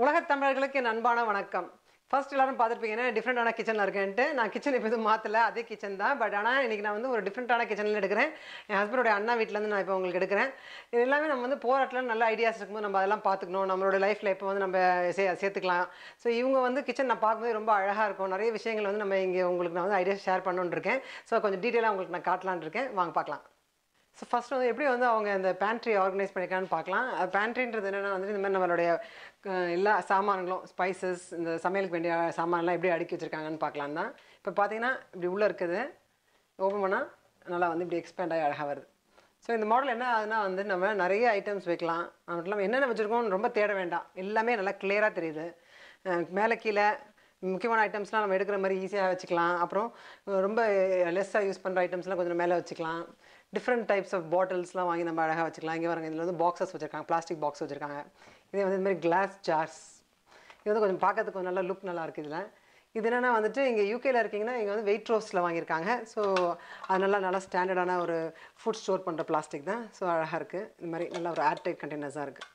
உலகத் தமிழர்களுக்கு என் அன்பான வணக்கம் ஃபர்ஸ்ட் எல்லாரும் பார்த்துருப்பீங்கன்னா டிஃப்ரெண்டான கிச்சனில் இருக்கேன்ட்டு நான் கிச்சன் இப்போ எதுவும் மாற்றல அதே கிச்சன் தான் பட் ஆனால் இன்றைக்கி நான் வந்து ஒரு டிஃப்ரெண்ட்டான கிச்சனில் எடுக்கிறேன் என் ஹஸ்பண்டோட அண்ணா வீட்டிலேருந்து நான் இப்போ உங்களுக்கு எடுக்கிறேன் இது எல்லாமே நம்ம வந்து போகிற இடத்துல நல்ல ஐடியாஸ் இருக்கும்போது நம்ம அதெல்லாம் பார்த்துக்கணும் நம்மளோட லைஃப்பில் இப்போ வந்து நம்ம சே சேர்த்துக்கலாம் ஸோ இவங்க வந்து கிச்சன் நான் பார்க்கும்போது ரொம்ப அழகாக இருக்கும் நிறைய விஷயங்கள் வந்து நம்ம இங்கே உங்களுக்கு நான் வந்து ஐடியாஸ் ஷேர் பண்ணணுன்னு இருக்கேன் ஸோ கொஞ்சம் டீட்டெயிலாக உங்களுக்கு நான் காட்டலான்னு இருக்கேன் வாங்க பார்க்கலாம் ஸோ ஃபஸ்ட் வந்து எப்படி வந்து அவங்க இந்த பேண்ட்ரி ஆர்கனைஸ் பண்ணியிருக்கான்னு பார்க்கலாம் அது பேண்ட்ரின்றது என்னென்னா வந்து இந்த மாதிரி நம்மளுடைய அஹ், எல்லா சாமான்களும் ஸ்பைசஸ் இந்த சமையலுக்கு வேண்டிய சாமான்லாம் எப்படி அடுக்கி வச்சுருக்காங்கன்னு பார்க்கலாம் தான் இப்போ பார்த்தீங்கன்னா இப்படி உள்ளே இருக்குது ஓப்பன் பண்ணால் நல்லா வந்து இப்படி எக்ஸ்பேண்ட் ஆகி அழகாக வருது ஸோ இந்த மாடல் என்ன ஆகுதுன்னா வந்து நம்ம நிறைய ஐட்டம்ஸ் வைக்கலாம் அது மட்டும் இல்லாமல் என்னென்ன வச்சுருக்கோம்னு ரொம்ப தேட வேண்டாம் எல்லாமே நல்லா கிளியராக தெரியுது அஹ், மேலே கீழே முக்கியமான ஐட்டம்ஸ்லாம் நம்ம எடுக்கிற மாதிரி ஈஸியாக வச்சுக்கலாம் அப்புறம் அஹ், ரொம்ப லெஸ்ஸாக யூஸ் பண்ணுற ஐட்டம்ஸ்லாம் கொஞ்சம் மேலே வச்சுக்கலாம் டிஃப்ரெண்ட் டைப்ஸ் ஆஃப் பாட்டில்ஸ்லாம் வாங்கி நம்ம அழகாக வச்சுக்கலாம் இங்கே வரங்க இதில் வந்து பாக்ஸஸ் வச்சுருக்காங்க பிளாஸ்டிக் பாக்ஸ் வச்சுருக்காங்க இதே வந்து இந்த மாதிரி கிளாஸ் ஜார்ஸ் இது வந்து கொஞ்சம் பார்க்கறதுக்கு கொஞ்சம் நல்ல லுக் நல்லா இருக்குது இதில் இது என்னென்னா வந்துட்டு இங்கே யூகேல இருக்கீங்கன்னா இங்கே வந்து வெயிட் ரோஸ்ட்டில் வாங்கியிருக்காங்க ஸோ அது நல்லா நல்லா ஸ்டாண்டர்டான ஒரு ஃபுட் ஸ்டோர் பண்ணுற பிளாஸ்டிக் தான் ஸோ அழகாக இருக்குது இந்த மாதிரி நல்ல ஒரு ஏர்டைட் கண்டெய்னர்ஸாக இருக்குது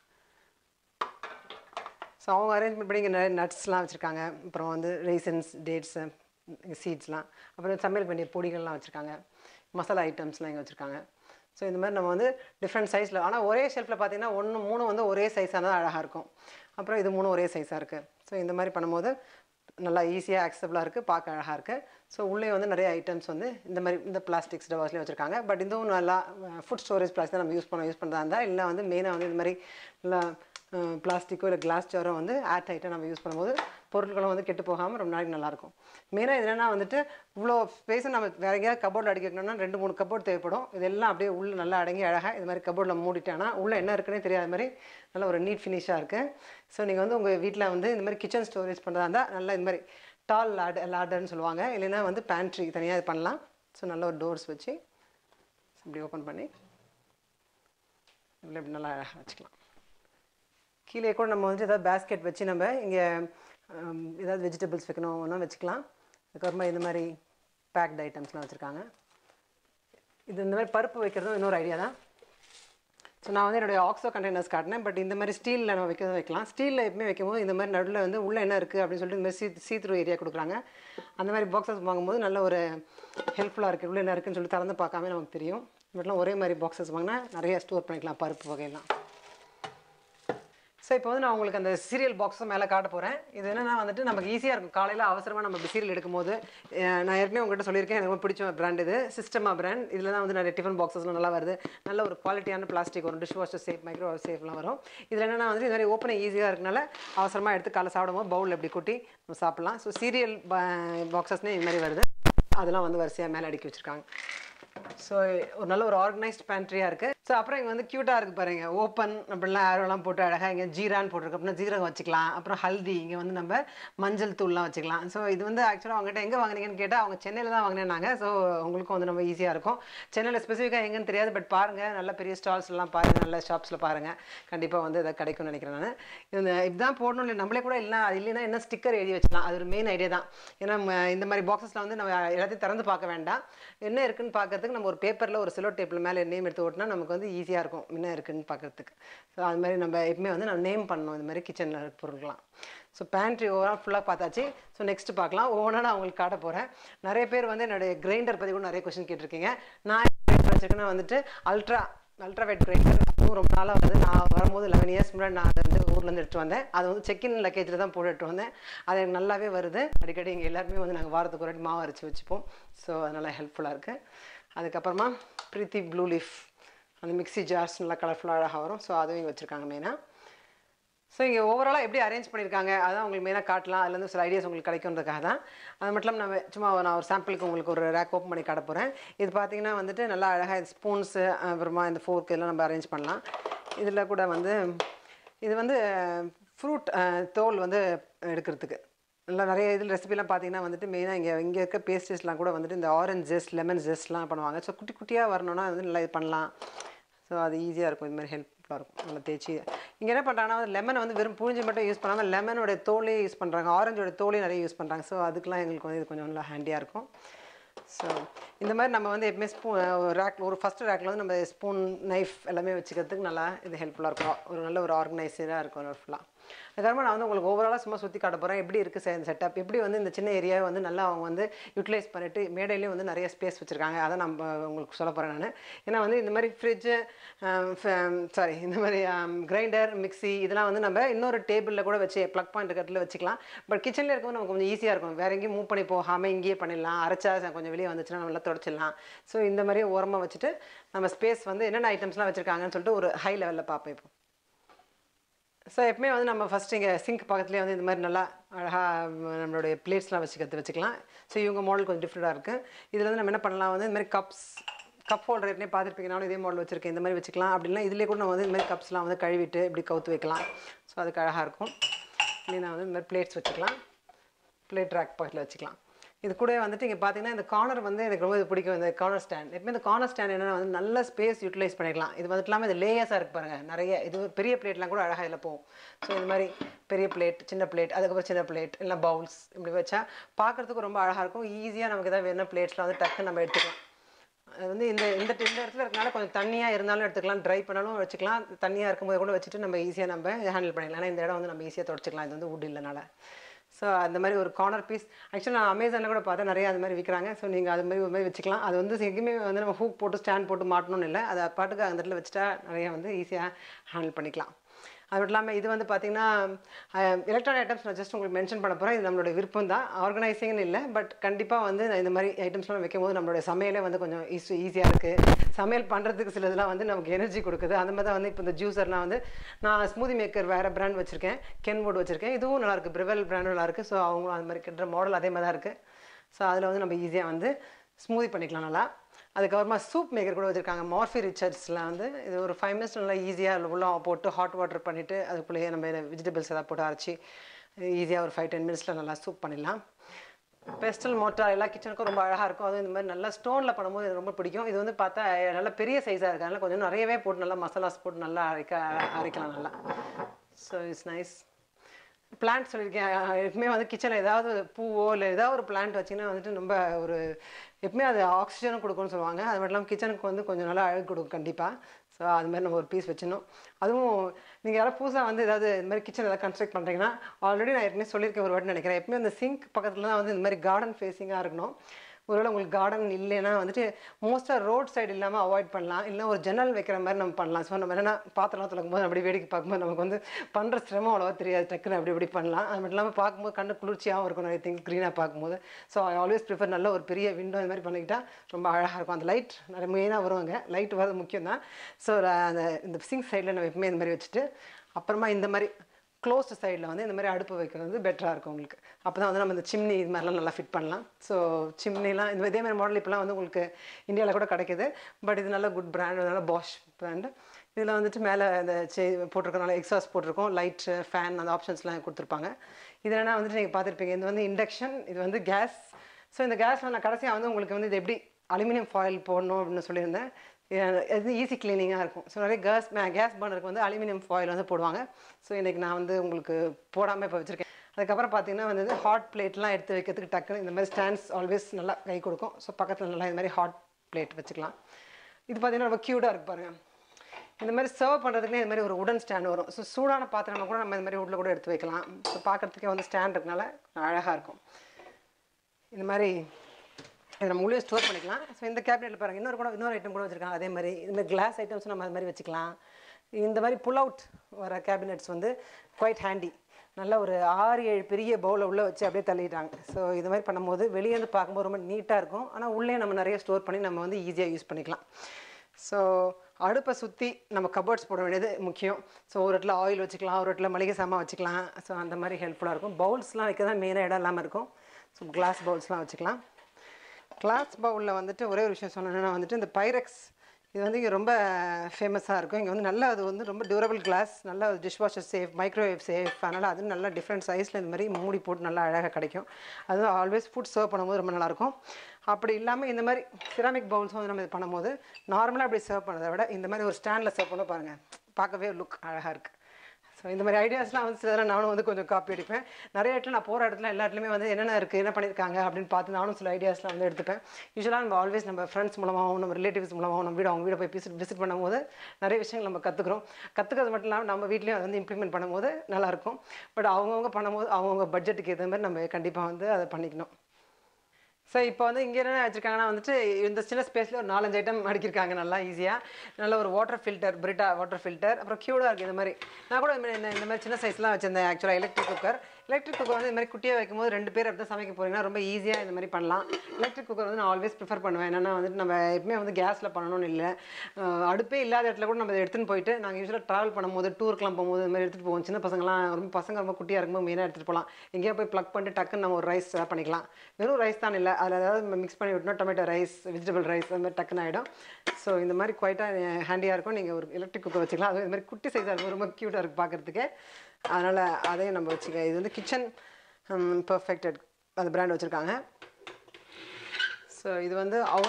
ஸோ அவங்க அரேஞ்ச்மெண்ட் பண்ணி இங்கே நிறைய நட்ஸ்லாம் வச்சுருக்காங்க அப்புறம் வந்து ரேசன்ஸ் டேட்ஸு சீட்ஸ்லாம் அப்புறம் சமையலுக்கு வேண்டிய பொடிகள்லாம் வச்சுருக்காங்க மசாலா ஐட்டம்ஸ்லாம் இங்கே வச்சுருக்காங்க ஸோ இந்த மாதிரி நம்ம வந்து டிஃப்ரெண்ட் சைஸில் ஆனால் ஒரே ஷெல்ஃபில் பார்த்தீங்கன்னா ஒன்று மூணு வந்து ஒரே சைஸாக தான் அழகாக இருக்கும் அப்புறம் இது மூணு ஒரே சைஸாக இருக்குது ஸோ இந்த மாதிரி பண்ணும்போது நல்லா ஈஸியாக அக்சசபிளாக இருக்குது பார்க்க அழகாக இருக்குது ஸோ உள்ளே வந்து நிறைய ஐட்டம்ஸ் வந்து இந்த மாதிரி இந்த பிளாஸ்டிக்ஸ் டவாஸ்லேயே வச்சுருக்காங்க பட் இதுவும் நல்லா ஃபுட் ஸ்டோரேஜ் பிளாஸ்டிக் தான் நம்ம யூஸ் பண்ண யூஸ் பண்ணுறதா இருந்தால் இல்லை வந்து மெயினாக வந்து இந்த மாதிரி நல்லா பிளாஸ்டிக்கோ இல்லை கிளாஸ் ஜாரோ வந்து ஏர் டைட்டாக நம்ம யூஸ் பண்ணும்போது பொருட்களும் வந்து கெட்டு போகாமல் ரொம்ப நாளைக்கு நல்லாயிருக்கும் மெயினாக இது என்னென்னா வந்துட்டு இவ்வளோ ஸ்பேஸை நம்ம வேறு எங்கேயாவது கபோர்டில் அடிக்க வைக்கணும்னா ரெண்டு மூணு கபோர்ட் தேவைப்படும் இதெல்லாம் அப்படியே உள்ள நல்லா அடங்கி அழகாக இது மாதிரி கபோர்டில் மூடிட்டானா உள்ளே என்ன இருக்குன்னே தெரியாத மாதிரி நல்ல ஒரு நீட் ஃபினிஷாக இருக்குது ஸோ நீங்கள் வந்து உங்கள் வீட்டில் வந்து இந்த மாதிரி கிச்சன் ஸ்டோரேஜ் பண்ணுறதா இருந்தால் நல்லா இந்த மாதிரி டால் லேட் லேடர்னு சொல்லுவாங்க இல்லைன்னா வந்து பேண்ட்ரி தனியாக இது பண்ணலாம் ஸோ நல்ல ஒரு டோர்ஸ் வச்சு இப்படி ஓப்பன் பண்ணி இதில் இப்படி நல்லா அழகாக வச்சுக்கலாம் கீழே கூட நம்ம வந்து ஏதாவது பேஸ்கெட் வச்சு நம்ம இங்கே ஏதாவது வெஜிடபிள்ஸ் வைக்கணும்னா வச்சுக்கலாம் அதுக்கப்புறமா இந்த மாதிரி பேக்டு ஐட்டம்ஸ்லாம் வச்சுருக்காங்க இது இந்த மாதிரி பருப்பு வைக்கிறதும் இன்னொரு ஐடியா தான் ஸோ நான் வந்து என்னுடைய ஆக்ஸோ கண்டெய்னர்ஸ் காட்டினேன் பட் இந்த மாதிரி ஸ்டீலில் நம்ம வைக்கிறதும் வைக்கலாம் ஸ்டீலில் எப்பவுமே வைக்கும்போது இந்த மாதிரி நடுவில் வந்து உள்ளே என்ன இருக்குது அப்படின்னு சொல்லிட்டு இந்த மாதிரி சீ சீ த்ரூ ஏரியா கொடுக்குறாங்க அந்த மாதிரி பாக்ஸஸ் வாங்கும்போது நல்ல ஒரு ஹெல்ப்ஃபுல்லாக இருக்குது உள்ளே என்ன இருக்குன்னு சொல்லிட்டு திறந்து பார்க்காம நமக்கு தெரியும் இப்படிலாம் ஒரே மாதிரி பாக்ஸஸ் வாங்கினா நிறைய ஸ்டோர் பண்ணிக்கலாம் பருப்பு வகையெல்லாம் ஸோ இப்போ வந்து நான் உங்களுக்கு அந்த சீரியல் பாக்ஸும் மேலே காட்ட போகிறேன் இது என்னென்னா வந்துட்டு நமக்கு ஈஸியாக இருக்கும் காலையில் அவசரமாக நம்ம சீரியல் எடுக்கும்போது அஹ் நான் ஏற்கனவே உங்கள்கிட்ட சொல்லியிருக்கேன் எனக்கு ரொம்ப பிடிச்ச பிராண்ட் இது சிஸ்டமா பிராண்ட் இதில் தான் வந்து நிறைய டிஃபன் பாக்ஸஸ்லாம் நல்லா வருது நல்ல ஒரு குவாலிட்டியான பிளாஸ்டிக் வரும் டிஷ் வாஷர் சேஃப் மைக்ரோ சேஃப்லாம் வரும் இதில் என்னென்னா வந்து இது மாதிரி ஓப்பனிங் ஈஸியாக இருக்கனால அவசரமாக எடுத்து காலை சாப்பிடும்போது பவுல் எப்படி கொட்டி நம்ம சாப்பிட்லாம் ஸோ சீரியல் பாக்ஸஸ்னே இது மாதிரி வருது அதெல்லாம் வந்து வரிசையாக மேலே அடுக்கி வச்சுருக்காங்க ஸோ ஒரு நல்ல ஒரு ஆர்கனைஸ்ட் பேண்ட்ரியாக இருக்குது ஸோ அப்புறம் இங்கே வந்து க்யூட்டாக இருக்குது பாருங்க ஓப்பன் அப்படிலாம் ஆரோலாம் போட்டு அழகாக இங்கே ஜீரான்னு போட்டிருக்கு அப்படின்னா ஜீரகம் வச்சுக்கலாம் அப்புறம் ஹல்தி இங்கே வந்து நம்ம மஞ்சள் தூள்லாம் வச்சுக்கலாம் ஸோ இது வந்து ஆக்சுவலாக அவங்ககிட்ட எங்கே வாங்குனீங்கன்னு கேட்டால் அவங்க சென்னையில் தான் வாங்கினேன்னாங்க ஸோ உங்களுக்கும் வந்து ரொம்ப ஈஸியாக இருக்கும் சென்னையில் ஸ்பெசிஃபிக்காக எங்கன்னு தெரியாது பட் பாருங்கள் நல்ல பெரிய ஸ்டால்ஸ்லாம் பாருங்கள் நல்ல ஷாப்ஸில் பாருங்கள் கண்டிப்பாக வந்து இதை கிடைக்கும்னு நினைக்கிறேன் நான் இந்த இதுதான் போடணும் இல்லை நம்மளே கூட இல்லை அது இல்லைன்னா என்ன ஸ்டிக்கர் எழுதி வச்சுக்கலாம் அது ஒரு மெயின் ஐடியா தான் ஏன்னா ம- இந்த மாதிரி பாக்ஸஸில் வந்து நம்ம எல்லாத்தையும் திறந்து பார்க்க வேண்டாம் என்ன இருக்குன்னு பார்க்கறதுக்கு நம்ம ஒரு பேப்பரில் ஒரு சிலோ டேப்பில் மேலே நேம் எடுத்து ஓட்டினா நமக்கு வந்து ஈஸியாக இருக்கும் என்ன இருக்குன்னு பார்க்கறதுக்கு ஸோ அது மாதிரி நம்ம எப்பவுமே வந்து நம்ம நேம் பண்ணணும் இந்த மாதிரி கிச்சனில் பொருட்கள்லாம் ஸோ பேண்ட்ரி ஓவரால் ஃபுல்லாக பார்த்தாச்சு ஸோ நெக்ஸ்ட் பார்க்கலாம் ஒவ்வொன்றா நான் உங்களுக்கு காட்ட போகிறேன் நிறைய பேர் வந்து என்னுடைய கிரைண்டர் பற்றி கூட நிறைய கொஸ்டின் கேட்டிருக்கீங்க நான் கிரைண்டர் வச்சிருக்கேன்னா வந்துட்டு அல்ட்ரா அல்ட்ரா வெட் கிரைண்டர் அதுவும் ரொம்ப நாளாக வந்து நான் வரும்போது லெவன் இயர்ஸ் முன்னாடி நான் அதை வந்து ஊர்லேருந்து எடுத்து வந்தேன் அதை வந்து செக்இன் லக்கேஜில் தான் போட்டு எடுத்து வந்தேன் அது எனக்கு நல்லாவே வருது அடிக்கடி இங்கே எல்லாருமே வந்து நாங்கள் வாரத்துக்கு ஒரு வாட்டி மாவு அரைச்சி வச்சுப்போம் ஸோ அது நல்லா ஹெல்ப்ஃபுல்லாக இருக்குது அதுக்கப்புறமா பிரீத்தி ப்ளூ லீஃப் அந்த மிக்ஸி ஜார்ஸ் நல்லா கலர்ஃபுல்லாக அழகாக வரும் ஸோ அதுவும் இங்கே வச்சுருக்காங்க மெயினாக ஸோ இங்கே ஓவராலாக எப்படி அரேஞ்ச் பண்ணியிருக்காங்க அதான் உங்களுக்கு மெயினாக காட்டலாம் அதுலேருந்து சில ஐடியாஸ் உங்களுக்கு கிடைக்குன்றதுக்காக தான் அது மட்டும் இல்லாமல் நம்ம சும்மா நான் ஒரு சாம்பிளுக்கு உங்களுக்கு ஒரு ரேக் ஓப்பன் பண்ணி காட்ட போகிறேன் இது பார்த்தீங்கன்னா வந்துட்டு நல்லா அழகாக ஸ்பூன்ஸு அப்புறமா இந்த ஃபோர்க் எல்லாம் நம்ம அரேஞ்ச் பண்ணலாம் இதில் கூட வந்து இது வந்து ஃப்ரூட் தோல் வந்து எடுக்கிறதுக்கு நல்லா நிறைய இதில் ரெசிபிலாம் பார்த்தீங்கன்னா வந்துட்டு மெயினாக இங்கே இங்கே இருக்க பேஸ்ட்ரிஸ்லாம் கூட வந்துட்டு இந்த ஆரஞ்ச் ஜெஸ்ட் லெமன் ஜெஸ்ட்லாம் பண்ணுவாங்க ஸோ குட்டி குட்டியாக வரணும்னா வந்து நல்லா இது பண்ணலாம் ஸோ அது ஈஸியாக இருக்கும் இது மாதிரி ஹெல்ப்ஃபுல்லாக இருக்கும் நல்லா தேய்ச்சி இங்கே என்ன பண்ணுறாங்கன்னா லெமனை வந்து வெறும் புழிஞ்சு மட்டும் யூஸ் பண்ணாமல் லெமனோட தோலே யூஸ் பண்ணுறாங்க ஆரஞ்சோட தோலே நிறைய யூஸ் பண்ணுறாங்க ஸோ அதுக்கெலாம் எங்களுக்கு வந்து இது கொஞ்சம் நல்லா ஹேண்டியாக இருக்கும் ஸோ இந்த மாதிரி நம்ம வந்து எப்பவுமே ஸ்பூன் ரேக் ஒரு ஃபஸ்ட்டு ரேக்கில் வந்து நம்ம ஸ்பூன் நைஃப் எல்லாமே வச்சுக்கிறதுக்கு நல்லா இது ஹெல்ப்ஃபுல்லாக இருக்கும் ஒரு நல்ல ஒரு ஆர்கனைசராக இருக்கும் ஃபுல்லாக அதுக்கப்புறமா நான் வந்து உங்களுக்கு ஓவராலாக சும்மா சுற்றி காட்ட போகிறேன் எப்படி இருக்குது இந்த செட்டப் எப்படி வந்து இந்த சின்ன ஏரியாவை வந்து நல்லா அவங்க வந்து யூட்டிலைஸ் பண்ணிட்டு மேடையிலேயும் வந்து நிறைய ஸ்பேஸ் வச்சுருக்காங்க அதை நம்ம உங்களுக்கு சொல்ல போகிறேன் நான் ஏன்னா வந்து இந்த மாதிரி ஃப்ரிட்ஜு சாரி இந்த மாதிரி கிரைண்டர் மிக்ஸி இதெல்லாம் வந்து நம்ம இன்னொரு டேபிளில் கூட வச்சு ப்ளக் பாயிண்ட் இருக்கிறதுல வச்சுக்கலாம் பட் கிச்சனில் இருக்கும்போது நமக்கு கொஞ்சம் ஈஸியாக இருக்கும் வேற எங்கேயும் மூவ் பண்ணி போகாமல் இங்கேயே பண்ணிடலாம் அரைச்சா கொஞ்சம் வெளியே வந்துச்சுன்னா நல்லா தொடச்சிடலாம் ஸோ இந்த மாதிரி ஓரமாக வச்சுட்டு நம்ம ஸ்பேஸ் வந்து என்னென்ன ஐட்டம்ஸ்லாம் வச்சுருக்காங்கன்னு சொல்லிட்டு ஒரு ஹை லெவலில் பார்ப்போம் இப்போ ஸோ எப்பவுமே வந்து நம்ம ஃபஸ்ட் இங்கே சிங்க் பக்கத்துலேயே வந்து இந்த மாதிரி நல்லா அழகாக நம்மளுடைய பிளேட்ஸ்லாம் வச்சுக்கிறது வச்சுக்கலாம் ஸோ இவங்க மாடல் கொஞ்சம் டிஃப்ரெண்ட்டாக இருக்குது இதில் வந்து நம்ம என்ன பண்ணலாம் வந்து இந்த மாதிரி கப்ஸ் கப் ஹோல்டர் ஏற்கனவே பார்த்துருப்பீங்க நானும் இதே மாடல் வச்சுருக்கேன் இந்த மாதிரி வச்சுக்கலாம் அப்படின்னா இதிலே கூட நம்ம வந்து இந்த மாதிரி கப்ஸ்லாம் வந்து கழுவிட்டு இப்படி கவுத்து வைக்கலாம் ஸோ அதுக்கு அழகாக இருக்கும் இல்லைன்னா வந்து இந்த மாதிரி பிளேட்ஸ் வச்சுக்கலாம் பிளேட் ரேக் பக்கத்தில் வச்சுக்கலாம் இது கூட வந்துட்டு இங்கே பார்த்தீங்கன்னா இந்த கார்னர் வந்து எனக்கு ரொம்ப இது பிடிக்கும் இந்த கார்னர் ஸ்டாண்ட் எப்பவுமே இந்த கார்னர் ஸ்டாண்ட் என்னன்னா வந்து நல்ல ஸ்பேஸ் யூட்டிலைஸ் பண்ணிக்கலாம் இது வந்துட்டு இல்லாமல் இது லேயர்ஸாக இருக்கு பாருங்க நிறைய இது ஒரு பெரிய பிளேட்லாம் கூட அழகாக இதில் போகும் ஸோ இந்த மாதிரி பெரிய பிளேட் சின்ன பிளேட் அதுக்கப்புறம் சின்ன பிளேட் இல்லை பவுல்ஸ் இப்படி வச்சா பார்க்குறதுக்கு ரொம்ப அழகாக இருக்கும் ஈஸியாக நமக்கு ஏதாவது வேணும் பிளேட்ஸ்லாம் வந்து டக்குன்னு நம்ம எடுத்துக்கலாம் அது வந்து இந்த இந்த இந்த இடத்துல இருக்கனால கொஞ்சம் தண்ணியாக இருந்தாலும் எடுத்துக்கலாம் ட்ரை பண்ணாலும் வச்சுக்கலாம் தண்ணியாக இருக்கும்போது கூட வச்சுட்டு நம்ம ஈஸியாக நம்ம ஹேண்டில் பண்ணிக்கலாம் ஏன்னா இந்த இடம் வந்து நம்ம ஈஸியாக தொடச்சிக்கலாம் இது வந்து wood இல்லைனால ஸோ அந்த மாதிரி ஒரு கார்னர் பீஸ் ஆக்சுவலாக நான் அமேசானில் கூட பார்த்தேன் நிறைய அது மாதிரி விற்கிறாங்க ஸோ நீங்கள் அது மாதிரி ஒரு மாதிரி வச்சுக்கலாம் அது வந்து எங்கேயுமே வந்து நம்ம ஹூக் போட்டு ஸ்டாண்ட் போட்டு மாட்டணும்னு இல்லை அதை பாட்டுக்கு அந்த இடத்துல வச்சுட்டா நிறைய வந்து ஈஸியாக ஹேண்டில் பண்ணிக்கலாம் அது மட்டும் இல்லாமல் இது வந்து பார்த்தீங்கன்னா எலக்ட்ரானிக் ஐட்டம்ஸ் நான் ஜஸ்ட் உங்களுக்கு மென்ஷன் பண்ண போகிறேன் இது நம்மளுடைய விருப்பம் தான் ஆர்கனைசிங்னு இல்லை பட் கண்டிப்பாக வந்து நான் இந்த மாதிரி ஐட்டம்ஸ்லாம் வைக்கும் போது நம்மளுடைய சமையலே வந்து கொஞ்சம் ஈஸி ஈஸியாக இருக்குது சமையல் பண்ணுறதுக்கு சிலதெல்லாம் வந்து நமக்கு எனர்ஜி கொடுக்குது அந்த மாதிரி தான் வந்து இப்போ இந்த ஜூஸர்லாம் வந்து நான் ஸ்மூதி மேக்கர் வேறு பிராண்ட் வச்சுருக்கேன் கென்வுட் வச்சுருக்கேன் இதுவும் நல்லாயிருக்கு பிரிவெல் பிராண்டும் நல்லாயிருக்கு ஸோ அவங்களும் அந்த மாதிரி கிட்ட மாடல் அதே மாதிரி தான் இருக்குது ஸோ அதில் வந்து நம்ம ஈஸியாக வந்து ஸ்மூதி பண்ணிக்கலாம் நல்லா அதுக்கப்புறமா சூப் மேக்கர் கூட வச்சுருக்காங்க மார்ஃபி ரிச்சர்ட்ஸில் வந்து இது ஒரு ஃபைவ் மினிட்ஸ் நல்லா ஈஸியாக உள்ள போட்டு ஹாட் வாட்டர் பண்ணிவிட்டு அதுக்குள்ளேயே நம்ம வெஜிடபிள்ஸ் எதாவது போட்டு அரைச்சி ஈஸியாக ஒரு ஃபைவ் டென் மினிட்ஸில் நல்லா சூப் பண்ணிடலாம் பெஸ்டல் மோட்டா எல்லா கிச்சனுக்கும் ரொம்ப அழகாக இருக்கும் அதுவும் இந்த மாதிரி நல்லா ஸ்டோனில் பண்ணும்போது எனக்கு ரொம்ப பிடிக்கும் இது வந்து பார்த்தா நல்லா பெரிய சைஸாக இருக்கு அதனால் கொஞ்சம் நிறையவே போட்டு நல்லா மசாலாஸ் போட்டு நல்லா அரைக்க அரைக்கலாம் நல்லா ஸோ இட்ஸ் நைஸ் பிளான்ட் சொல்லியிருக்கேன் அஹ் எப்பவுமே வந்து கிச்சனில் ஏதாவது பூவோ இல்லை ஏதாவது ஒரு பிளான்ட் வச்சிங்கன்னா வந்துட்டு ரொம்ப ஒரு எப்பவுமே அது ஆக்சிஜனும் கொடுக்கும்னு சொல்லுவாங்க அது மட்டும் இல்லாமல் கிச்சனுக்கு வந்து கொஞ்சம் நல்லா அழகு கொடுக்கும் கண்டிப்பாக ஸோ அது மாதிரி நம்ம ஒரு பீஸ் வச்சிடணும் அதுவும் நீங்கள் யாராவது புதுசாக வந்து ஏதாவது இந்த மாதிரி கிச்சன் ஏதாவது கன்ஸ்ட்ரக்ட் பண்ணுறீங்கன்னா ஆல்ரெடி நான் ஏற்கனவே சொல்லியிருக்கேன் ஒரு வாட்டி நினைக்கிறேன் எப்பவுமே அந்த சிங்க் பக்கத்தில் தான் வந்து இந்த மாதிரி கார்டன் ஃபேஸிங்காக இருக்கணும் ஒருவேளை உங்களுக்கு கார்டன் இல்லைன்னா வந்துட்டு மோஸ்ட்டாக ரோட் சைடு இல்லாமல் அவாய்ட் பண்ணலாம் இல்லை ஒரு ஜன்னல் வைக்கிற மாதிரி நம்ம பண்ணலாம் ஸோ நம்ம என்னென்னா பாத்திரம் துளக்கும் போது அப்படி வேடிக்கை பார்க்கும்போது நமக்கு வந்து பண்ணுற சிரமம் அவ்வளோவா தெரியாது டக்குன்னு அப்படி இப்படி பண்ணலாம் அது மட்டும் இல்லாமல் பார்க்கும்போது கண்ணு குளிர்ச்சியாகவும் இருக்கும் நிறைய திங்ஸ் க்ரீனாக பார்க்கும்போது ஸோ ஐ ஆல்வேஸ் ப்ரிஃபர் நல்ல ஒரு பெரிய விண்டோ இந்த மாதிரி பண்ணிக்கிட்டா ரொம்ப அழகாக இருக்கும் அந்த லைட் நிறைய மெயினாக வருவாங்க லைட் வரது முக்கியம் தான் ஸோ அந்த இந்த சிங்க் சைடில் நம்ம எப்பவுமே இந்த மாதிரி வச்சுட்டு அப்புறமா இந்த மாதிரி க்ளோஸ்டு சைடில் வந்து இந்த மாதிரி அடுப்பு வைக்கிறது வந்து பெட்டராக இருக்கும் உங்களுக்கு அப்போ தான் வந்து நம்ம இந்த சிம்னி இது மாதிரிலாம் நல்லா ஃபிட் பண்ணலாம் ஸோ சிம்னிலாம் இந்த இதே மாதிரி மாடல் இப்போலாம் வந்து உங்களுக்கு இந்தியாவில் கூட கிடைக்குது பட் இது நல்ல குட் பிராண்ட் நல்ல பாஷ் பிராண்டு இதில் வந்துட்டு மேலே இந்த செ போட்டிருக்கனால எக்ஸாஸ் போட்டிருக்கோம் லைட் ஃபேன் அந்த ஆப்ஷன்ஸ்லாம் கொடுத்துருப்பாங்க இதெல்லாம் வந்துட்டு நீங்கள் பார்த்துருப்பீங்க இது வந்து இண்டக்ஷன் இது வந்து கேஸ் ஸோ இந்த கேஸில் நான் கடைசியாக வந்து உங்களுக்கு வந்து இது எப்படி அலுமினியம் ஃபாயில் போடணும் அப்படின்னு சொல்லியிருந்தேன் இது ஈஸி க்ளீனிங்காக இருக்கும் ஸோ நிறைய கேஸ் கேஸ் பர்னருக்கு வந்து அலுமினியம் ஃபாயில் வந்து போடுவாங்க ஸோ இன்றைக்கி நான் வந்து உங்களுக்கு போடாமல் இப்போ வச்சுருக்கேன் அதுக்கப்புறம் பார்த்தீங்கன்னா வந்து ஹாட் பிளேட்லாம் எடுத்து வைக்கிறதுக்கு டக்குன்னு இந்த மாதிரி ஸ்டாண்ட்ஸ் ஆல்வேஸ் நல்லா கை கொடுக்கும் ஸோ பக்கத்தில் நல்லா இந்த மாதிரி ஹாட் பிளேட் வச்சுக்கலாம் இது பார்த்தீங்கன்னா ரொம்ப க்யூட்டாக இருக்கு பாருங்கள் இந்த மாதிரி சர்வ் பண்ணுறதுக்குனே இந்த மாதிரி ஒரு உடன் ஸ்டாண்ட் வரும் ஸோ சூடான பாத்திரம்னா கூட நம்ம இந்த மாதிரி உள்ள கூட எடுத்து வைக்கலாம் ஸோ பார்க்குறதுக்கே வந்து ஸ்டாண்ட் இருக்கனால அழகாக இருக்கும் இந்த மாதிரி இதை நம்ம உள்ளே ஸ்டோர் பண்ணிக்கலாம் ஸோ இந்த கேபினெட்டில் பாருங்கள் இன்னொரு கூட இன்னொரு ஐட்டம் கூட வச்சுருக்காங்க அதே மாதிரி இந்த மாதிரி கிளாஸ் ஐட்டம்ஸ் நம்ம அது மாதிரி வச்சுக்கலாம் இந்த மாதிரி புல் அவுட் வர கேபினெட்ஸ் வந்து குவைட் ஹேண்டி நல்ல ஒரு ஆறு ஏழு பெரிய பவுலில் உள்ளே வச்சு அப்படியே தள்ளிட்டாங்க ஸோ இது மாதிரி பண்ணும்போது வெளியே இருந்து பார்க்கும்போது ரொம்ப நீட்டாக இருக்கும் ஆனால் உள்ளே நம்ம நிறைய ஸ்டோர் பண்ணி நம்ம வந்து ஈஸியாக யூஸ் பண்ணிக்கலாம் ஸோ அடுப்பை சுற்றி நம்ம கபோர்ட்ஸ் போட வேண்டியது முக்கியம் ஸோ ஒரு இடத்துல ஆயில் வச்சுக்கலாம் ஒரு இடத்துல மளிகை சாமான் வச்சுக்கலாம் ஸோ அந்த மாதிரி ஹெல்ப்ஃபுல்லாக இருக்கும் பவுல்ஸ்லாம் வைக்க தான் மெயினாக இடம் இல்லாமல் இருக்கும் ஸோ கிளாஸ் பவுல்ஸ்லாம் வச்சுக்கலாம் கிளாஸ் பவுலில் வந்துட்டு ஒரே ஒரு விஷயம் சொன்னேன்னா வந்துட்டு இந்த பைரக்ஸ் இது வந்து இங்கே ரொம்ப ஃபேமஸாக இருக்கும் இங்கே வந்து நல்லா அது வந்து ரொம்ப டியூரபிள் கிளாஸ் நல்லா dish washer safe microwave safe அதனால் அது நல்லா டிஃப்ரெண்ட் சைஸில் இந்த மாதிரி மூடி போட்டு நல்லா அழகாக கிடைக்கும் அதுவும் ஆல்வேஸ் ஃபுட் சர்வ் பண்ணும்போது ரொம்ப நல்லாயிருக்கும் அப்படி இல்லாமல் இந்த மாதிரி சிராமிக் பவுல்ஸ் வந்து நம்ம இது பண்ணும்போது நார்மலாக அப்படி சர்வ் பண்ணதை விட இந்த மாதிரி ஒரு ஸ்டாண்டில் சர்வ் பண்ண பாருங்கள் பார்க்கவே லுக் அழகாக இருக்குது ஸோ ஸோ இந்த மாதிரி ஐடியாஸ்லாம் வந்து சில நானும் வந்து கொஞ்சம் காப்பி அடிப்பேன் நிறைய இடத்துல நான் போகிற இடத்துல எல்லா இடத்துலையுமே வந்து என்னென்ன இருக்குது என்ன பண்ணியிருக்காங்க அப்படின்னு பார்த்து நானும் சில ஐடியாஸ்லாம் வந்து எடுத்துப்பேன் யூஸ்வலாக நம்ம ஆல்வேஸ் நம்ம ஃப்ரெண்ட்ஸ் மூலமாகவும் நம்ம ரிலேட்டிவ்ஸ் மூலமாகவும் நம்ம வீடு அவங்க வீட போய் விசிட் விசிட் பண்ணும்போது நிறைய விஷயங்கள் நம்ம கற்றுக்குறோம் கற்றுக்கிறது மட்டும் இல்லாமல் நம்ம வீட்லேயும் அதை வந்து இம்ப்ளிமெண்ட் பண்ணும்போது நல்லாயிருக்கும் பட் அவங்கவுங்க பண்ணும்போது அவங்கவுங்க பட்ஜெட்டுக்கு ஏற்ற மாதிரி நம்ம கண்டிப்பாக வந்து அதை பண்ணிக்கணும் ஸோ இப்போ வந்து இங்கே என்ன வச்சுருக்காங்கன்னா வந்துட்டு இந்த சின்ன ஸ்பேஸில் ஒரு நாலஞ்சு ஐட்டம் அடிக்கிருக்காங்க நல்லா ஈஸியாக நல்ல ஒரு water filter Brita water filter அப்புறம் க்யூடாக இருக்குது இந்த மாதிரி நான் கூட இந்த மாதிரி இந்த- இந்த மாதிரி சின்ன சைஸ்லாம் வச்சிருந்தேன் ஆக்சுவலாக எலக்ட்ரிக் குக்கர் எலக்ட்ரிக் குக்கர் வந்து இந்த மாதிரி குட்டியாக வைக்கும்போது ரெண்டு பேர் அப்படி தான் சமைக்க போறீங்கன்னா ரொம்ப ஈஸியாக இந்த மாதிரி பண்ணலாம் எலக்ட்ரிக் குக்கர் வந்து நான் ஆல்வேஸ் ப்ரிஃபர் பண்ணுவேன் என்னென்னா வந்துட்டு நம்ம எப்பவுமே வந்து கேஸில் பண்ணணும்னு இல்லை அஹ் அடுப்பே இல்லாத இடத்துல கூட நம்ம இதை எடுத்துன்னு போயிட்டு நாங்கள் யூஸ்வலாக ட்ராவல் பண்ணும்போது டூருக்குலாம் போகும்போது இந்த மாதிரி எடுத்துகிட்டு போவோம் சின்ன பசங்களாம் ரொம்ப பசங்க ரொம்ப குட்டியாக இருக்கும்போது மெயினாக எடுத்துகிட்டு போகலாம் எங்கேயா போய் ப்ளக் பண்ணிட்டு டக்குன்னு நம்ம ஒரு ரைஸ் பண்ணிக்கலாம் வெறும் ரைஸ் தான் இல்லை அதில் ஏதாவது மிக்ஸ் பண்ணி விட்டோம் டொமேட்டோ ரைஸ் வெஜிடபிள் ரைஸ் அந்த மாதிரி டக்குன்னு ஆகிடும் ஸோ இந்த மாதிரி குவைட்டாக ஹேண்டியாக இருக்கும் நீங்கள் ஒரு எலக்ட்ரிக் குக்கர் வச்சுக்கலாம் அதுவும் இந்த மாதிரி குட்டி சைஸாக இருக்கும் ரொம்ப க்யூட்டாக இருக்குது பார்க்குறதுக்கு அதனால் அதையும் நம்ம வச்சுக்க இது வந்து கிச்சன் பர்ஃபெக்டட் அந்த பிராண்ட் வச்சுருக்காங்க ஸோ இது வந்து அவ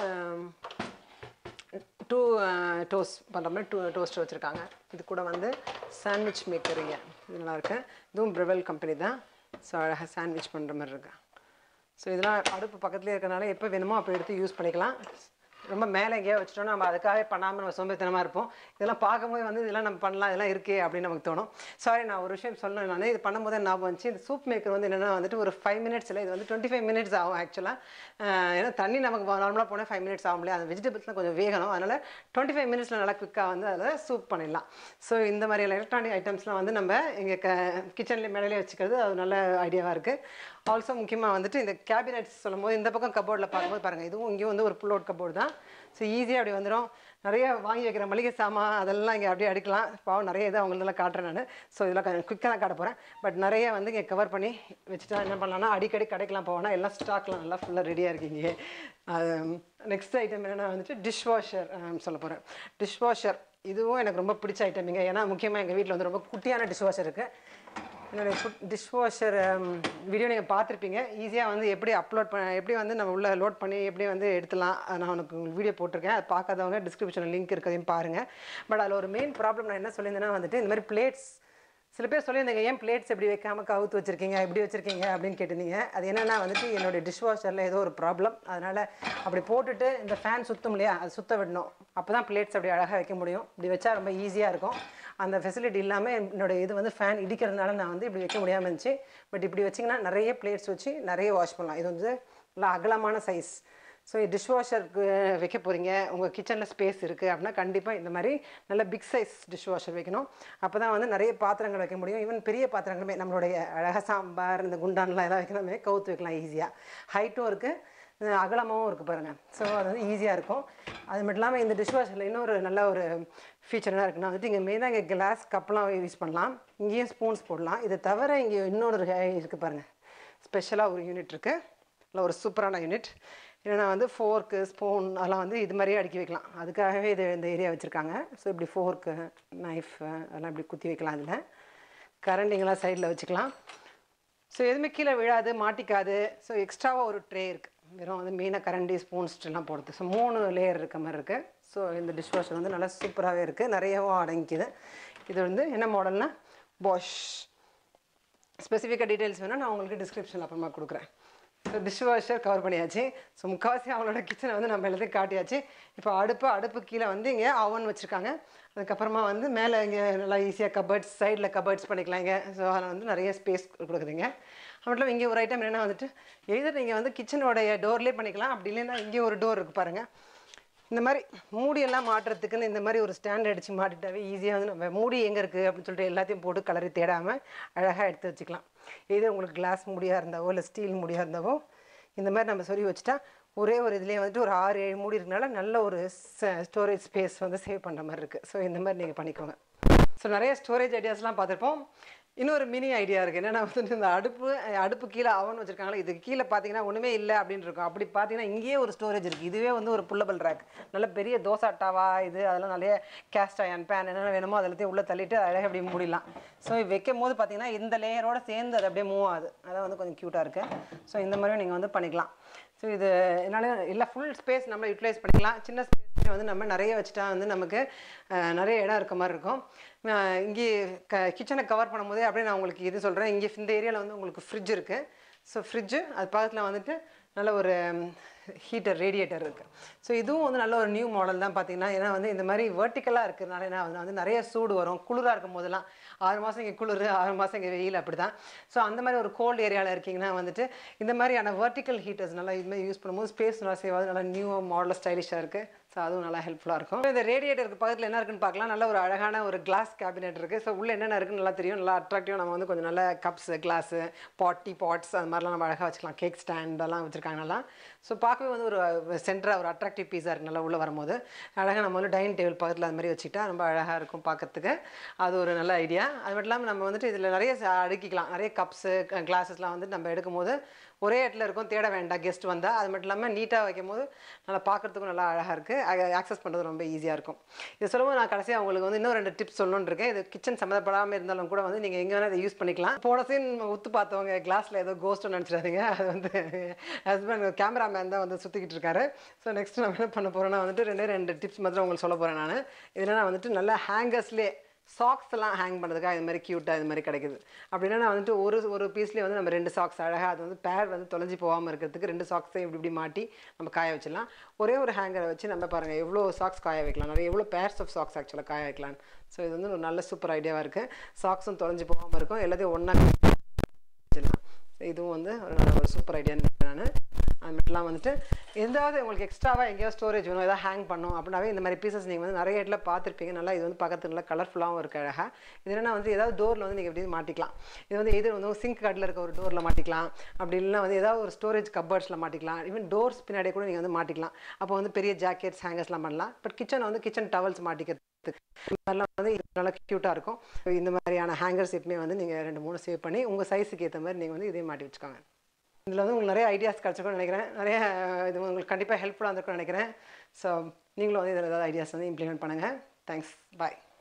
டூ டோஸ்ட் பண்ணுற மாதிரி டூ டோஸ்ட் வச்சுருக்காங்க இது கூட வந்து சாண்ட்விச் மேக்கருங்க இது நல்லா இருக்கு இதுவும் ப்ரிவெல் கம்பெனி தான் ஸோ அழகாக சாண்ட்விச் பண்ணுற மாதிரி இருக்கு ஸோ இதெல்லாம் அடுப்பு பக்கத்துலேயே இருக்கறனால எப்போ வேணுமோ அப்போ எடுத்து யூஸ் பண்ணிக்கலாம் ரொம்ப மேலே எங்கேயோ வச்சுட்டோம்னா நம்ம அதுக்காகவே பண்ணாமல் நம்ம சோம்பேத்தனமாக இருப்போம் இதெல்லாம் பார்க்கும்போது வந்து இதெல்லாம் நம்ம பண்ணலாம் இதெல்லாம் இருக்கே அப்படின்னு நமக்கு தோணும் சாரி நான் ஒரு விஷயம் சொல்லணும் நான் இது பண்ணும்போது ஞாபகம் வந்துச்சு இந்த சூப் மேக்கர் வந்து என்னென்னா வந்துட்டு ஒரு ஃபைவ் மினிட்ஸில் இது வந்து டுவெண்ட்டி ஃபைவ் மினிட்ஸ் ஆகும் ஆக்சுவலாக ஏன்னா தண்ணி நமக்கு நார்மலாக போனால் ஃபைவ் மினிட்ஸ் ஆகும் இல்லையா அந்த வெஜிடபிள்ஸ்லாம் கொஞ்சம் வேகணும் அதனால் டுவெண்ட்டி ஃபைவ் மினிட்ஸில் நல்லா குயிக்காக வந்து அதில் சூப் பண்ணிடலாம் ஸோ இந்த மாதிரி எலக்ட்ரானிக் ஐட்டம்ஸ்லாம் வந்து நம்ம எங்கள் க கிச்சனில் மேலே வச்சுக்கிறது அது நல்ல ஐடியாவாக இருக்குது ஆல்சோ முக்கியமாக வந்துட்டு இந்த கேபினெட்ஸ் சொல்லும்போது இந்த பக்கம் கபோர்டில் பார்க்கும்போது பாருங்கள் இதுவும் இங்கேயும் வந்து ஒரு புல் அவுட் கபோர்டு தான் ஸோ ஈஸியாக அப்படி வந்துடும் நிறைய வாங்கி வைக்கிற மளிகை சாமான் அதெல்லாம் இங்கே அப்படியே அடுக்கலாம் பாவம் நிறைய இது அவங்களெல்லாம் காட்டுறேன் நான் ஸோ இதெல்லாம் கொஞ்சம் குயிக்காக தான் காட்ட போகிறேன் பட் நிறைய வந்து இங்கே கவர் பண்ணி வச்சுட்டா என்ன பண்ணலாம்னா அடிக்கடி கடைக்கெலாம் போவோம்னா எல்லாம் ஸ்டாக்லாம் நல்லா ஃபுல்லாக ரெடியாக இருக்கீங்க நெக்ஸ்ட் ஐட்டம் என்னென்னா வந்துட்டு டிஷ் வாஷர் சொல்ல போகிறேன் டிஷ் வாஷர் இதுவும் எனக்கு ரொம்ப பிடிச்ச ஐட்டமிங்க ஏன்னா முக்கியமாக எங்கள் வீட்டில் வந்து ரொம்ப குட்டியான டிஷ் வாஷர் இருக்குது என்னுடைய ஃபுட் டிஷ்வாஷர் வீடியோ நீங்கள் பார்த்துருப்பீங்க ஈஸியாக வந்து எப்படி அப்லோட் பண்ண எப்படி வந்து நம்ம உள்ளே லோட் பண்ணி எப்படி வந்து எடுத்துலாம் அது நான் உனக்கு வீடியோ போட்டிருக்கேன் அது பார்க்காதவங்க டிஸ்கிரிப்ஷனில் லிங்க் இருக்கிறதையும் பாருங்கள் பட் அதில் ஒரு மெயின் ப்ராப்ளம் நான் என்ன சொல்லியிருந்தேன்னா வந்துட்டு இந்த மாதிரி பிளேட்ஸ் சில பேர் சொல்லியிருந்தீங்க ஏன் பிளேட்ஸ் எப்படி வைக்காம கவுத்து வச்சிருக்கீங்க எப்படி வச்சிருக்கீங்க அப்படின்னு கேட்டிருந்தீங்க அது என்னன்னா வந்துட்டு என்னுடைய டிஷ்வாஷரில் ஏதோ ஒரு ப்ராப்ளம் அதனால் அப்படி போட்டுட்டு இந்த ஃபேன் சுத்தும் இல்லையா அது சுத்த விடணும் அப்போ தான் பிளேட்ஸ் அப்படி அழகாக வைக்க முடியும் இப்படி வச்சா ரொம்ப ஈஸியாக இருக்கும் அந்த ஃபெசிலிட்டி இல்லாமல் என்னோட இது வந்து ஃபேன் இடிக்கிறதுனால நான் வந்து இப்படி வைக்க முடியாமல் இருந்துச்சு பட் இப்படி வச்சிங்கன்னா நிறைய பிளேட்ஸ் வச்சு நிறைய வாஷ் பண்ணலாம் இது வந்து நல்லா அகலமான சைஸ் ஸோ டிஷ்வாஷருக்கு வைக்க போகிறீங்க உங்கள் கிச்சனில் ஸ்பேஸ் இருக்குது அப்படின்னா கண்டிப்பாக இந்த மாதிரி நல்ல பிக் சைஸ் டிஷ்வாஷர் வைக்கணும் அப்போ தான் வந்து நிறைய பாத்திரங்கள் வைக்க முடியும் ஈவன் பெரிய பாத்திரங்களுமே நம்மளுடைய அழகாக சாம்பார் இந்த குண்டான்லாம் எதாவது வைக்கணுமே கவுத்து வைக்கலாம் ஈஸியாக ஹைட்டும் இருக்குது அகலமாகவும் இருக்குது பாருங்கள் ஸோ அது வந்து ஈஸியாக இருக்கும் அது மட்டும் இல்லாமல் இந்த டிஷ்வாஷரில் இன்னொரு நல்ல ஒரு ஃபீச்சர் என்ன இருக்குன்னா வந்துட்டு இங்கே மெயினாக இங்கே கிளாஸ் கப்லாம் யூஸ் பண்ணலாம் இங்கேயும் ஸ்பூன்ஸ் போடலாம் இதை தவிர இங்கே இன்னொரு இருக்குது பாருங்கள் ஸ்பெஷலாக ஒரு யூனிட் இருக்குது இல்லை ஒரு சூப்பரான யூனிட் என்னென்னா வந்து ஃபோர்க்கு ஸ்பூன் அதெல்லாம் வந்து இது மாதிரியே அடுக்கி வைக்கலாம் அதுக்காகவே இது இந்த ஏரியா வச்சுருக்காங்க ஸோ இப்படி ஃபோர்க்கு நைஃபு அதெல்லாம் இப்படி குத்தி வைக்கலாம் அதில் கரண்டிங்கெல்லாம் சைடில் வச்சுக்கலாம் ஸோ எதுவுமே கீழே விழாது மாட்டிக்காது ஸோ எக்ஸ்ட்ராவாக ஒரு ட்ரே இருக்குது வெறும் வந்து மீனாக கரண்டி ஸ்பூன்ஸ் எல்லாம் போடுறது ஸோ மூணு லேயர் இருக்க மாதிரி இருக்குது ஸோ இந்த டிஷ்வாஷர் வந்து நல்லா சூப்பராகவே இருக்குது நிறையவும் அடங்கிக்குது இது வந்து என்ன மாடல்னா பாஷ் ஸ்பெசிஃபிக்காக டீட்டெயில்ஸ் வேணால் நான் உங்களுக்கு டிஸ்கிரிப்ஷனில் அப்புறமா கொடுக்குறேன் ஸோ டிஷ் வாஷர் கவர் பண்ணியாச்சு ஸோ முக்கால்வாசி அவங்களோட கிச்சனை வந்து நம்ம எல்லாத்தையும் காட்டியாச்சு இப்போ அடுப்பு அடுப்பு கீழே வந்து இங்கே அவன் வச்சுருக்காங்க அதுக்கப்புறமா வந்து மேலே இங்கே நல்லா ஈஸியாக கபர்ட்ஸ் சைடில் கபர்ட்ஸ் பண்ணிக்கலாம் இங்கே ஸோ அதில் வந்து நிறைய ஸ்பேஸ் கொடுக்குறீங்க மட்டும் இங்கே ஒரு ஐட்டம் என்னென்னா வந்துட்டு எதிர் நீங்கள் வந்து கிச்சனோடைய டோர்லேயே பண்ணிக்கலாம் அப்படி இல்லைன்னா இங்கே ஒரு டோர் இருக்குது பாருங்கள் இந்த மாதிரி மூடியெல்லாம் மாட்டுறதுக்குன்னு இந்த மாதிரி ஒரு ஸ்டாண்ட் அடித்து மாட்டிட்டாவே ஈஸியாக வந்து நம்ம மூடி எங்கே இருக்குது அப்படின்னு சொல்லிட்டு எல்லாத்தையும் போட்டு கலரி தேடாமல் அழகாக எடுத்து வச்சுக்கலாம் இது உங்களுக்கு கிளாஸ் மூடியாக இருந்தாவோ இல்லை ஸ்டீல் மூடியாக இருந்தாவோ இந்த மாதிரி நம்ம சொருவி வச்சுட்டா ஒரே ஒரு இதுலேயே வந்துட்டு ஒரு ஆறு ஏழு மூடி இருக்கனால நல்ல ஒரு ஸ்டோரேஜ் ஸ்பேஸ் வந்து சேவ் பண்ணுற மாதிரி இருக்குது ஸோ இந்த மாதிரி நீங்கள் பண்ணிக்கோங்க ஸோ நிறைய ஸ்டோரேஜ் ஐடியாஸ்லாம் பார்த்துருப்போம் இன்னொரு மினி ஐடியா இருக்குது என்னென்னா வந்துட்டு இந்த அடுப்பு அடுப்பு கீழே அவன் வச்சுருக்காங்களா இதுக்கு கீழே பார்த்தீங்கன்னா ஒன்றுமே இல்லை அப்படின்னு இருக்கும் அப்படி பார்த்தீங்கன்னா இங்கேயே ஒரு ஸ்டோரேஜ் இருக்குது இதுவே வந்து ஒரு புல்லபிள் ரேக் நல்ல பெரிய தோசை அட்டாவா இது அதெல்லாம் நிறைய கேஸ்ட் அயன் பேன் என்னென்ன வேணுமோ அதெல்லாத்தையும் உள்ளே தள்ளிட்டு அழகாக அப்படி மூடிடலாம் ஸோ வைக்கும் போது பார்த்தீங்கன்னா இந்த லேயரோட சேர்ந்து அது அப்படியே மூவ் ஆகுது அதான் வந்து கொஞ்சம் க்யூட்டாக இருக்குது ஸோ இந்த மாதிரியும் நீங்கள் வந்து பண்ணிக்கலாம் ஸோ இது என்னால் இல்லை ஃபுல் ஸ்பேஸ் நம்மளை யூட்டிலைஸ் பண்ணிக்கலாம் சின்ன ஸ்பேஸ் வந்து நம்ம நிறைய வச்சுட்டா வந்து நமக்கு அஹ், நிறைய இடம் இருக்க மாதிரி இருக்கும் நான் இங்கே க கிச்சனை கவர் பண்ணும்போதே அப்படியே நான் உங்களுக்கு இது சொல்கிறேன் இங்கே இந்த ஏரியாவில் வந்து உங்களுக்கு ஃப்ரிட்ஜ் இருக்குது ஸோ ஃப்ரிட்ஜு அது பக்கத்தில் வந்துட்டு நல்ல ஒரு ஹீட்டர் ரேடியேட்டர் இருக்குது ஸோ இதுவும் வந்து நல்ல ஒரு நியூ மாடல் தான் பார்த்தீங்கன்னா ஏன்னா வந்து இந்த மாதிரி வெர்டிக்கலாக இருக்கிறதுனால என்ன வந்து வந்து நிறைய சூடு வரும் குளிராக இருக்கும் போதெல்லாம் ஆறு மாதம் இங்கே குளிர் ஆறு மாதம் இங்கே வெயில் அப்படி தான் ஸோ அந்த மாதிரி ஒரு கோல்டு ஏரியாவில் இருக்கீங்கன்னா வந்துட்டு இந்த மாதிரியான வெர்டிக்கல் ஹீட்டர்ஸ் நல்லா இது மாதிரி யூஸ் பண்ணும்போது ஸ்பேஸ் நல்லா சேவ் ஆகுது நல்லா நியூ மாடல் ஸ்டைலிஷாக இருக்குது ஸோ அதுவும் நல்லா ஹெல்ப்ஃபுல்லாக இருக்கும் இந்த ரேடியேட்டருக்கு பக்கத்தில் என்ன இருக்குன்னு பார்க்கலாம் நல்ல ஒரு அழகான ஒரு கிளாஸ் கேபினெட் இருக்குது ஸோ உள்ளே என்னென்ன இருக்குன்னு நல்லா தெரியும் நல்லா அட்ராக்டிவாக நம்ம வந்து கொஞ்சம் நல்ல கப்ஸ் கிளாஸு பாட்டி பாட்ஸ் அது மாதிரிலாம் நம்ம அழகாக வச்சுக்கலாம் கேக் ஸ்டாண்ட் எல்லாம் வச்சுருக்காங்க நல்லா ஸோ பார்க்கவே வந்து ஒரு சென்டராக ஒரு அட்ராக்டிவ் பீஸாக இருக்குது நல்லா உள்ளே வரும்போது அழகாக நம்ம வந்து டைனிங் டேபிள் பக்கத்தில் அது மாதிரி வச்சுக்கிட்டா ரொம்ப அழகாக இருக்கும் பார்க்கறதுக்கு அது ஒரு நல்ல ஐடியா அது மட்டும் இல்லாமல் நம்ம வந்துட்டு இதில் நிறைய ச- அடுக்கிக்கலாம் நிறைய கப்ஸு கிளாஸஸ்லாம் வந்து நம்ம எடுக்கும்போது ஒரே இடத்துல இருக்கும் தேட வேண்டாம் கெஸ்ட் வந்தால் அது மட்டும் இல்லாமல் நீட்டாக வைக்கும் போது நல்லா பார்க்குறதுக்கும் நல்லா அழகாக இருக்குது ஆக்சஸ் பண்ணுறது ரொம்ப ஈஸியாக இருக்கும் இது சொல்லும்போது நான் கடைசியாக உங்களுக்கு வந்து இன்னும் ரெண்டு டிப்ஸ் சொல்லணும்னு இருக்கேன் இது கிச்சன் சம்மந்தப்படாமல் இருந்தாலும் கூட வந்து நீங்கள் எங்கே வேணால் இதை யூஸ் பண்ணிக்கலாம் போன சீன் உத்து பார்த்தவங்க கிளாஸில் ஏதோ கோஸ்ட்டு நினச்சிடாதீங்க அது வந்து ஹஸ்பண்ட் கேமராமேன் தான் வந்து சுற்றிக்கிட்டு இருக்காரு ஸோ நெக்ஸ்ட் நம்ம என்ன பண்ண போகிறோன்னா வந்துட்டு ரெண்டே ரெண்டு டிப்ஸ் மாத்திரம் உங்களுக்கு சொல்ல போகிறேன் நான் இதில் நான் வந்துட்டு நல்லா ஹேங்கர்ஸ்லேயே சாக்ஸ் எல்லாம் ஹேங் பண்ணுறதுக்காக இது மாதிரி க்யூட்டாக இது மாதிரி கிடைக்குது அப்படின்னா நான் வந்துட்டு ஒரு ஒரு பீஸ்லேயே வந்து நம்ம ரெண்டு சாக்ஸ் அழகாக அது வந்து பேர் வந்து தொலைஞ்சு போகாமல் இருக்கிறதுக்கு ரெண்டு சாக்ஸையும் இப்படி இப்படி மாட்டி நம்ம காய வச்சிடலாம் ஒரே ஒரு ஹேங்கரை வச்சு நம்ம பாருங்கள் எவ்வளோ சாக்ஸ் காய வைக்கலாம் நிறைய எவ்வளோ பேர்ஸ் ஆஃப் சாக்ஸ் ஆக்சுவலாக காய வைக்கலாம் ஸோ இது வந்து ஒரு நல்ல சூப்பர் ஐடியாவாக இருக்குது சாக்ஸும் தொலைஞ்சு போகாமல் இருக்கும் எல்லாத்தையும் ஒன்றா வச்சிடலாம் இதுவும் வந்து ஒரு நல்ல ஒரு சூப்பர் ஐடியான்னு நான் அது மட்டும் வந்துட்டு எதாவது உங்களுக்கு எக்ஸ்ட்ராவாக எங்கேயாவது ஸ்டோரேஜ் வேணும் ஏதாவது ஹேங் பண்ணும் அப்படின்னாவே இந்த மாதிரி பீசஸ் நீங்கள் வந்து நிறைய இடத்துல பார்த்துருப்பீங்க நல்லா இது வந்து பார்க்கறதுக்கு நல்லா கலர்ஃபுல்லாகவும் இருக்கு அழகாக இது என்னன்னா வந்து ஏதாவது டோரில் வந்து நீங்கள் எப்படி மாட்டிக்கலாம் இது வந்து எது வந்து சிங்க் கட்டில் இருக்க ஒரு டோரில் மாட்டிக்கலாம் அப்படி இல்லைன்னா வந்து ஏதாவது ஒரு ஸ்டோரேஜ் கப்பர்ட்ஸில் மாட்டிக்கலாம் ஈவன் டோர்ஸ் பின்னாடியே கூட நீங்கள் வந்து மாட்டிக்கலாம் அப்போ வந்து பெரிய ஜாக்கெட்ஸ் ஹேங்கர்ஸ்லாம் பண்ணலாம் பட் கிச்சன் வந்து கிச்சன் டவல்ஸ் மாட்டிக்கிறதுக்கு இந்த மாதிரிலாம் வந்து இது நல்லா க்யூட்டாக இருக்கும் இந்த மாதிரியான ஹேங்கர்ஸ் எப்பவுமே வந்து நீங்கள் ரெண்டு மூணு சேவ் பண்ணி உங்கள் சைஸுக்கு ஏற்ற மாதிரி நீங்கள் வந்து இதே மாட்டி வச்சுக்கோங்க இதில் வந்து உங்களுக்கு நிறைய ஐடியாஸ் கிடச்சிருக்கும்னு நினைக்கிறேன் நிறைய இது உங்களுக்கு கண்டிப்பாக ஹெல்ப்ஃபுல்லாக இருந்திருக்கும்னு நினைக்கிறேன் ஸோ நீங்களும் வந்து இதில் ஏதாவது ஐடியாஸ் வந்து இம்ப்ளிமெண்ட் பண்ணுங்கள் தேங்க்ஸ் பாய்